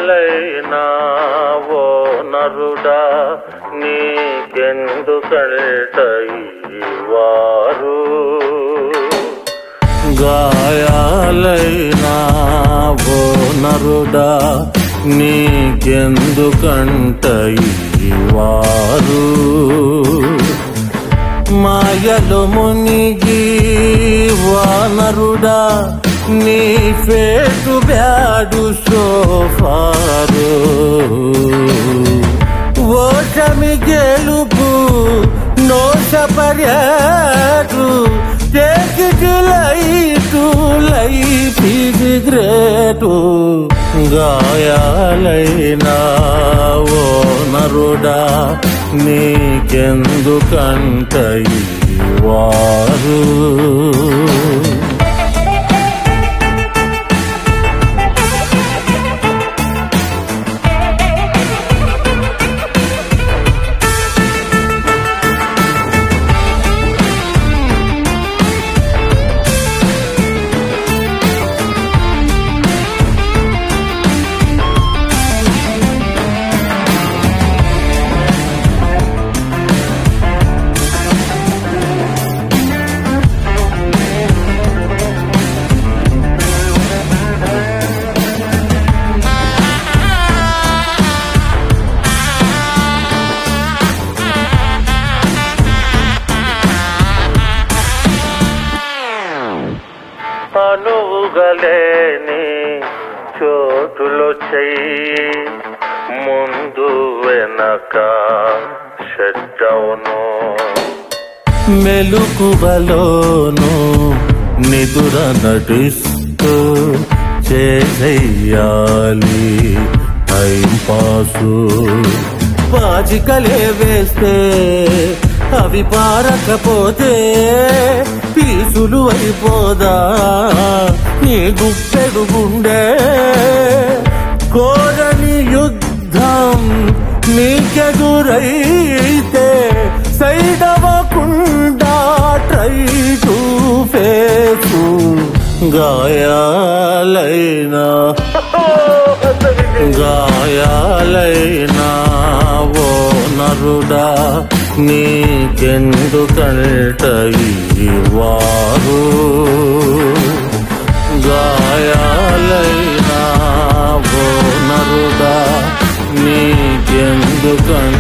గాయాలైనా ఓ నరుడా నీకెందుకంట ఈ వారు గాయాలైనా ఓ నరుడా నీకెందుకంట ఈ వారు మాయలు మునిగి వానరుడా నీ ఫేటు బ్యాడు సోఫారు ఓటమి గెలుపు నోష పర్యాడు టేకిటి లైటు లైఫ్ ఇది గ్రేటు గాయాలైనా ఓ నరుడా నీకెందుకంట ఈ వారు అనువుగలేని చోటులో చెయ్యి ముందు వెనక షట్టవును మెలుకువలోను నిదుర నటిస్తూ చేసేయాలి టైం పాసు పాచికలే వేస్తే అవి పారకపోతే పీసులు అయిపోదా నీ గుప్పెడు గుండె కోరని యుద్ధం నీకెదురైతే సైడ్ అవ్వకుండా ట్రై టు ఫేసు గాయాలైనా గాయాలైనా ఓ నరుడా నీకెందుకంట ఈ వారు గాయాలైనా ఓ నరుడా నీకెందుకంట